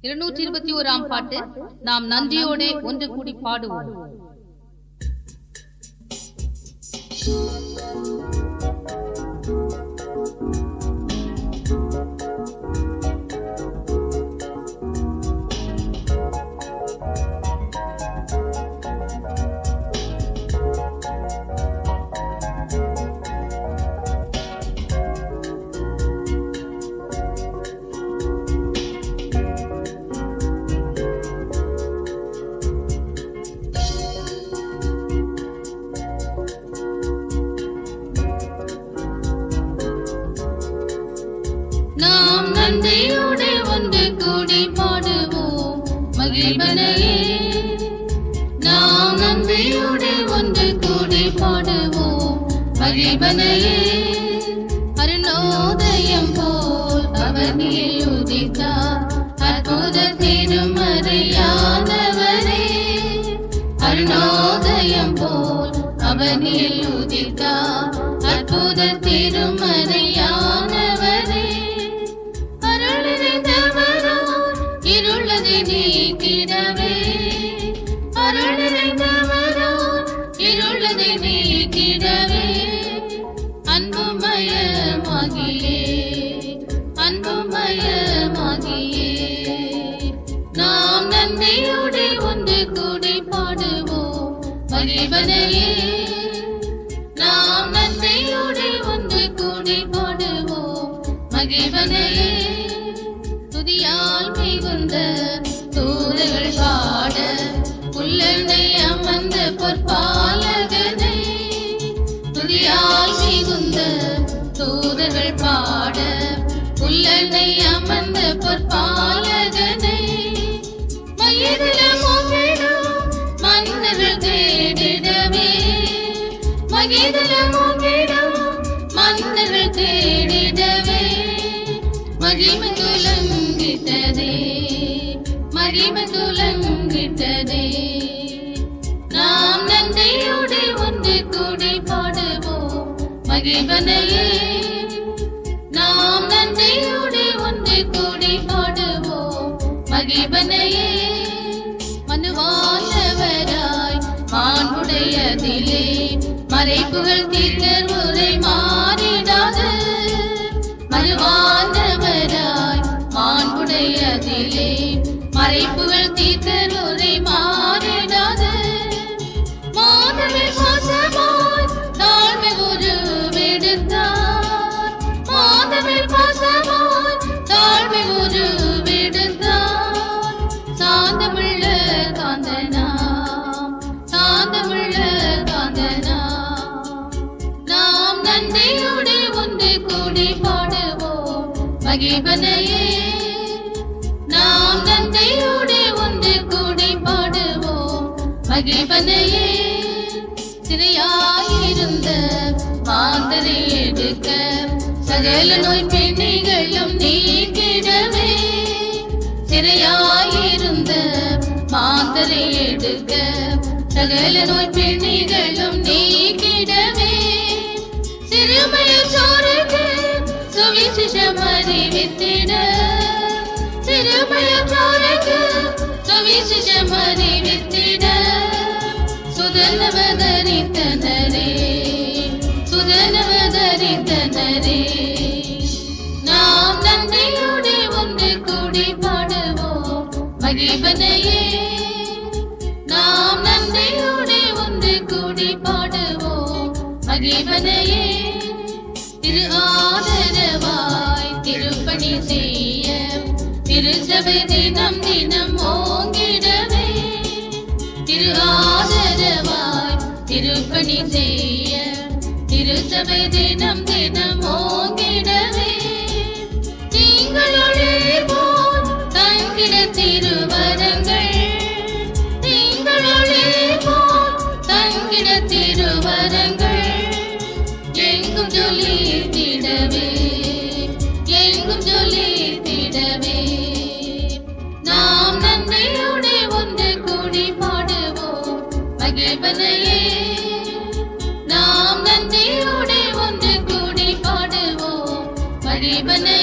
இருநூற்றி இருபத்தி ஓராம் பாட்டு நாம் நன்றியோടെ ஒன்று கூடி பாடுவோம் நாம் நன்றியோടെ ஒன்று கூடி பாடுவோம் மகிழ்வனையே நாம் நன்றியோടെ ஒன்று கூடி பாடுவோம் மகிழ்வனையே அருணோதயம் போல் அவனில் உதித்தார் அற்புத திருமறையானவரே அருணோதயம் போல் அவனில் உதித்தார் அற்புத திருமறையானவரே அருளினைந்தவராய் இருளதை நீக்கிடவே அருளினைந்தவராய் இருளதை நீக்கிடவே அன்புமயமாகியே அன்புமயமாகியே நாம் நன்றியோடு ஒன்று கூடி பாடுவோம் மகிழ்வனையே நாம் நன்றியோடு ஒன்று கூடி பாடுவோம் மகிழ்வனையே துதியால் மிகுந்த தூதர்கள் பாட புல்லனை அமர்ந்த பொற்பாலகனை துதியால் மிகுந்த தூதர்கள் பாட புல்லனை அமர்ந்த பொற்பாலகனை மயிரில மோகிடும் மன்னர்கள் தேடிடவே மகிதல மோகிடும் மன்னர்கள் தேடிடவே மகிமை துலங்கிட்டதே மகிமை துலங்கிட்டதே நாம் நன்றியோடு ஒன்று கூடி பாடுவோம் மகிழ்வனையே நாம் நன்றியோடு ஒன்று கூடி பாடுவோம் மகிழ்வனையே மனுவானவராய் மாண்புடையதிலே மறைப்புகள் தீர்க்கர் உரை மாறிடாது மனுவானவராய் மாண்புடையதிலே மறைப்புகள் தீர்க்கர் உரை மாறிடாது மாதவில் பாசமாய் தாழ்மை உருவெடுத்தார் மாதவில் பாசமாய் தாழ்மை உருவெடுத்தார் சாந்தமுள்ள காந்தனாம் சாந்தமுள்ள காந்தனாம் நாம் நன்றியோடு ஒன்று கூடி பாடுவோம் மகிழ்வனையே நாம் நன்றியோடு ஒன்று கூடி பாடுவோம் மகிழ்வனையே சிறையாயிருந்த மாந்தரை எடுக்க சகல நோய் பிணிகளும் நீக்கிடவே சிறையாயிருந்த மாந்தரை எடுக்க சகல நோய் பிணிகளும் நீக்கிடவே சிறுமையில் சோருக்கு சுவிசேஷம் அறிவித்திட சிறுமையில் சோருக்கு சுவிசேஷம் அறிவித்திட சுதனவதரித்தனரே சுதனவதரித்தனரே நாம் நன்றியோடு ஒன்று கூடி பாடுவோம் மகிழ்வனையே நாம் நன்றியோடு ஒன்று கூடி பாடுவோம் மகிழ்வனையே திரு ஆதரவாய் திருப்பணி செய்ய திருச்சபை தினம் தினம் ஓங்கிடவே திரு ஆதரவாய் திருப்பணி செய்ய திருச்சபை தினம் தினம் ஓங்கிடவே நீங்களோடு போல் தங்கிட திருவரங்கள் நீங்களோடு போல் தங்கிட திருவரங்கள் எங்கும் ஜொலித்திடவே எங்கும் ஜொலித்திடவே நாம் நன்றியோடு ஒன்று கூடி பாடுவோம் மகிழ்வனையே நாம் நன்றியோடு ஒன்று கூடி பாடுவோம் மகிழ்வனையே